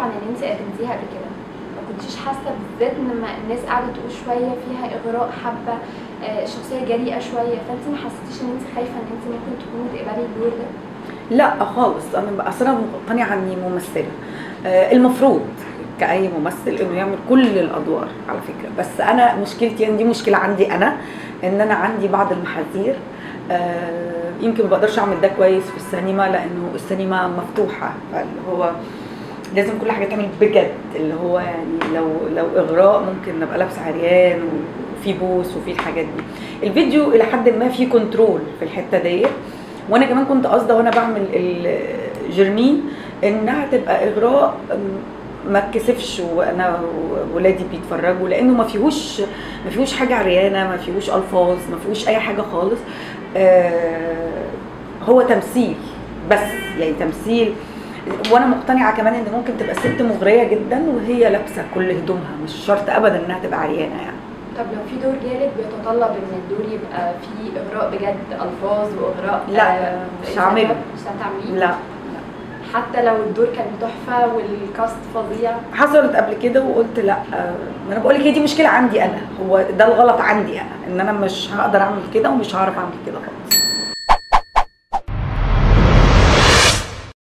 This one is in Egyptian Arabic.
عن اللي انت قدمتيها قبل كده ما كنتيش حاسه بالذات ان لما الناس قاعده تقول شويه فيها اغراء حبه آه، شخصيه جريئه شويه فانت ما حسيتيش ان انت خايفه ان انت ممكن تكوني تقبلي الدور ده لا خالص انا اصل انا مقتنعه اني ممثله آه، المفروض كاي ممثل انه يعمل كل الادوار على فكره بس انا مشكلتي يعني دي مشكله عندي انا ان انا عندي بعض المحاذير آه، يمكن ما بقدرش اعمل ده كويس في السينما لانه السينما مفتوحه فاللي هو لازم كل حاجه تعمل بجد اللي هو يعني لو لو اغراء ممكن ابقى لابسه عريان وفي بوس وفي الحاجات دي الفيديو الى حد ما فيه كنترول في الحته ديت وانا كمان كنت قاصده وانا بعمل الجرمين انها تبقى اغراء ما اتكسفش وانا ولادي بيتفرجوا لانه ما فيهوش ما فيهوش حاجه عريانه ما فيهوش الفاظ ما فيهوش اي حاجه خالص آه هو تمثيل بس يعني تمثيل وانا مقتنعه كمان ان ممكن تبقى ست مغريه جدا وهي لابسه كل هدومها مش شرط ابدا انها تبقى عريانه يعني طب لو في دور جالك بيتطلب ان الدور يبقى فيه اغراء بجد الفاظ واغراء لا، آه، مش هعمله. مش هتعمليه لا حتى لو الدور كان تحفه والكاست فظيع حصلت قبل كده وقلت لا آه، ما انا بقول لك هي دي مشكله عندي انا هو ده الغلط عندي انا ان انا مش هقدر اعمل كده ومش هعرف اعمل كده خالص